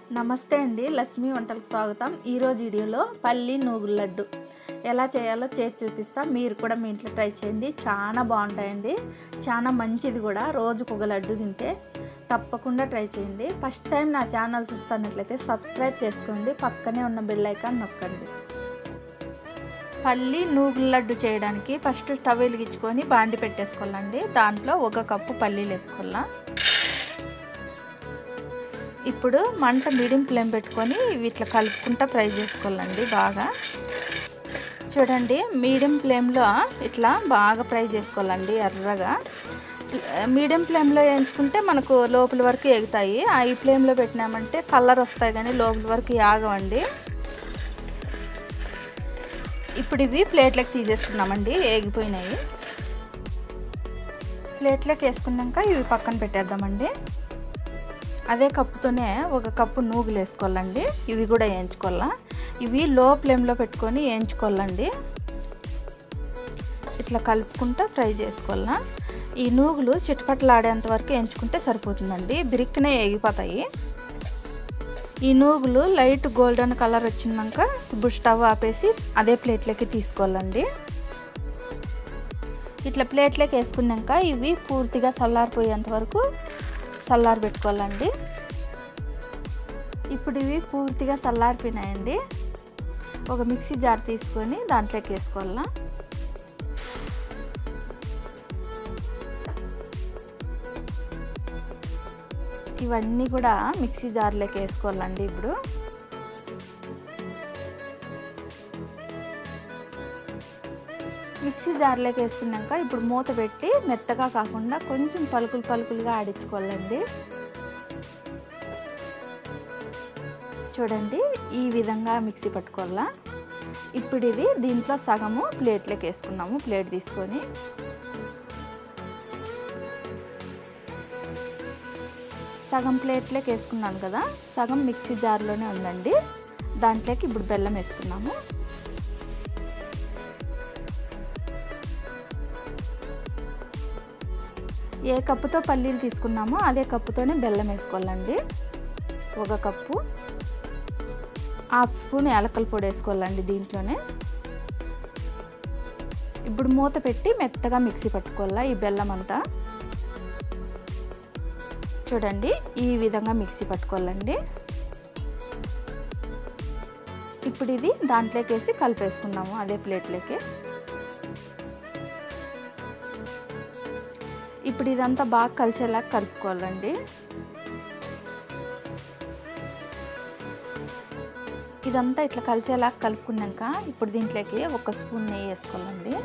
నమస్తే అండి లక్ష్మీ వంటలకు స్వాగతం ఈరోజు వీడియోలో పల్లి నూగుల లడ్డు ఎలా చేయాలో చేసి చూపిస్తాం మీరు కూడా మీ ఇంట్లో ట్రై చేయండి చాలా బాగుంటాయండి చాలా మంచిది కూడా రోజుకు ఒక లడ్డు తింటే తప్పకుండా ట్రై చేయండి ఫస్ట్ టైం నా ఛానల్ చూస్తున్నట్లయితే సబ్స్క్రైబ్ చేసుకోండి పక్కనే ఉన్న బెల్ ఐకాన్ నొక్కండి పల్లి నూగుల లడ్డు చేయడానికి ఫస్ట్ స్టవ్ వెలిగించుకొని బాండి పెట్టేసుకోవాలండి దాంట్లో ఒక కప్పు పల్లీలు వేసుకోవాలా ఇప్పుడు మంట మీడియం ఫ్లేమ్ పెట్టుకొని ఇట్లా కలుపుకుంటా ఫ్రై చేసుకోవాలండి బాగా చూడండి మీడియం ఫ్లేమ్లో ఇట్లా బాగా ఫ్రై చేసుకోవాలండి ఎర్రగా మీడియం ఫ్లేమ్లో వేయించుకుంటే మనకు లోపల వరకు ఎగుతాయి హై ఫ్లేమ్లో పెట్టినామంటే కలర్ వస్తాయి కానీ లోపల వరకు ఆగవండి ఇప్పుడు ఇవి ప్లేట్లకు తీసేసుకున్నామండి ఏగిపోయినాయి ప్లేట్లోకి వేసుకున్నాక ఇవి పక్కన పెట్టేద్దామండి అదే కప్పుతోనే ఒక కప్పు నూగులు వేసుకోవాలండి ఇవి కూడా వేయించుకోవాలా ఇవి లో ఫ్లేమ్లో పెట్టుకొని వేయించుకోవాలండి ఇట్లా కలుపుకుంటూ ఫ్రై చేసుకోవాలా ఈ నూగులు చిటపట్లాడేంత వరకు వేయించుకుంటే సరిపోతుందండి బిరిక్కినే వేగిపోతాయి ఈ నూగులు లైట్ గోల్డెన్ కలర్ వచ్చినాక ఇప్పుడు స్టవ్ ఆపేసి అదే ప్లేట్లోకి తీసుకోవాలండి ఇట్లా ప్లేట్లోకి వేసుకున్నాక ఇవి పూర్తిగా చల్లారిపోయేంత వరకు చల్లారి పెట్టుకోవాలండి ఇప్పుడు ఇవి పూర్తిగా చల్లారిపోయినాయండి ఒక మిక్సీ జార్ తీసుకొని దాంట్లోకి వేసుకోవాలా ఇవన్నీ కూడా మిక్సీ జార్లోకి వేసుకోవాలండి ఇప్పుడు మిక్సీ జార్లోకి వేసుకున్నాక ఇప్పుడు మూత పెట్టి మెత్తగా కాకుండా కొంచెం పలుకులు పలుకులుగా ఆడించుకోవాలండి చూడండి ఈ విధంగా మిక్సీ పట్టుకోవాలా ఇప్పుడు ఇది దీంట్లో సగము ప్లేట్లోకి వేసుకున్నాము ప్లేట్ తీసుకొని సగం ప్లేట్లోకి వేసుకున్నాను కదా సగం మిక్సీ జార్లోనే ఉందండి దాంట్లోకి ఇప్పుడు బెల్లం వేసుకున్నాము ఏ కప్పుతో పల్లీలు తీసుకున్నామో అదే కప్పుతోనే బెల్లం వేసుకోవాలండి ఒక కప్పు హాఫ్ స్పూన్ యాలకల పొడి వేసుకోవాలండి దీంట్లోనే ఇప్పుడు మూత పెట్టి మెత్తగా మిక్సీ పట్టుకోవాలా ఈ బెల్లం అంతా చూడండి ఈ విధంగా మిక్సీ పట్టుకోవాలండి ఇప్పుడు ఇది దాంట్లోకి వేసి కలిపేసుకున్నాము అదే ప్లేట్లోకి ఇప్పుడు ఇదంతా బాగా కలిసేలా కలుపుకోవాలండి ఇదంతా ఇట్లా కలిసేలా కలుపుకున్నాక ఇప్పుడు దీంట్లోకి ఒక స్పూన్ నెయ్యి వేసుకోవాలండి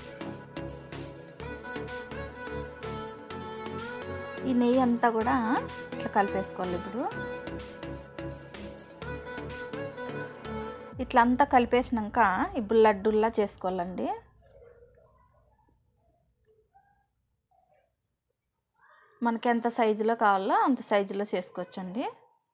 ఈ నెయ్యి అంతా కూడా ఇట్లా కలిపేసుకోవాలి ఇప్పుడు ఇట్లా అంతా కలిపేసినాక ఇప్పుడు లడ్డుల్లా చేసుకోవాలండి మనకి ఎంత సైజులో కావాలో అంత సైజులో చేసుకోవచ్చండి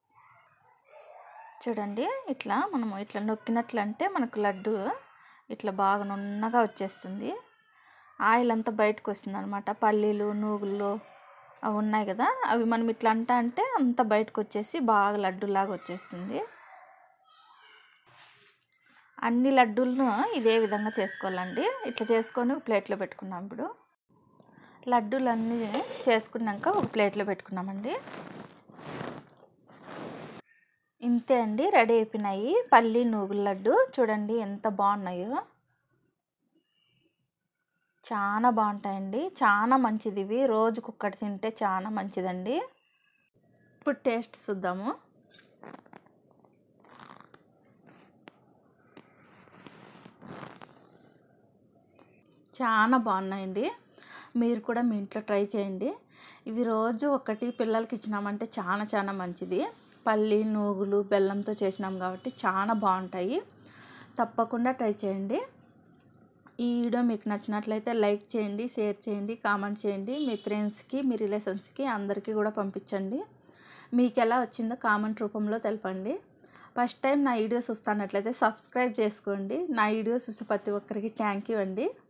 చూడండి ఇట్లా మనము ఇట్లా నొక్కినట్లు అంటే మనకు లడ్డు ఇట్లా బాగా నున్నగా వచ్చేస్తుంది ఆయిల్ అంతా బయటకు వస్తుంది అనమాట పల్లీలు నూగులు అవి ఉన్నాయి కదా అవి మనం ఇట్లా అంటా అంటే అంత బయటకు వచ్చేసి బాగా లడ్డులాగా వచ్చేస్తుంది అన్ని లడ్డూలను ఇదే విధంగా చేసుకోవాలండి ఇట్లా చేసుకొని ప్లేట్లో పెట్టుకున్నాం ఇప్పుడు లడ్డూలు అన్నీ చేసుకున్నాక ఒక ప్లేట్లో పెట్టుకున్నామండి ఇంతే అండి రెడీ అయిపోయినాయి పల్లి నూగుల లడ్డు చూడండి ఎంత బాగున్నాయో చాలా బాగుంటాయండి చాలా మంచిది ఇవి రోజుకు ఒక్కటి తింటే చాలా మంచిదండి ఇప్పుడు టేస్ట్ చూద్దాము చాలా బాగున్నాయండి మీరు కూడా మీ ఇంట్లో ట్రై చేయండి ఇవి రోజు ఒకటి పిల్లలకి ఇచ్చినామంటే చాలా చాలా మంచిది పల్లి నూగులు బెల్లంతో చేసినాం కాబట్టి చాలా బాగుంటాయి తప్పకుండా ట్రై చేయండి ఈ వీడియో మీకు నచ్చినట్లయితే లైక్ చేయండి షేర్ చేయండి కామెంట్ చేయండి మీ ఫ్రెండ్స్కి మీ రిలేషన్స్కి అందరికీ కూడా పంపించండి మీకు ఎలా వచ్చిందో కామెంట్ రూపంలో తెలపండి ఫస్ట్ టైం నా వీడియోస్ వస్తున్నట్లయితే సబ్స్క్రైబ్ చేసుకోండి నా వీడియోస్ చూసి ప్రతి ఒక్కరికి థ్యాంక్ యూ అండి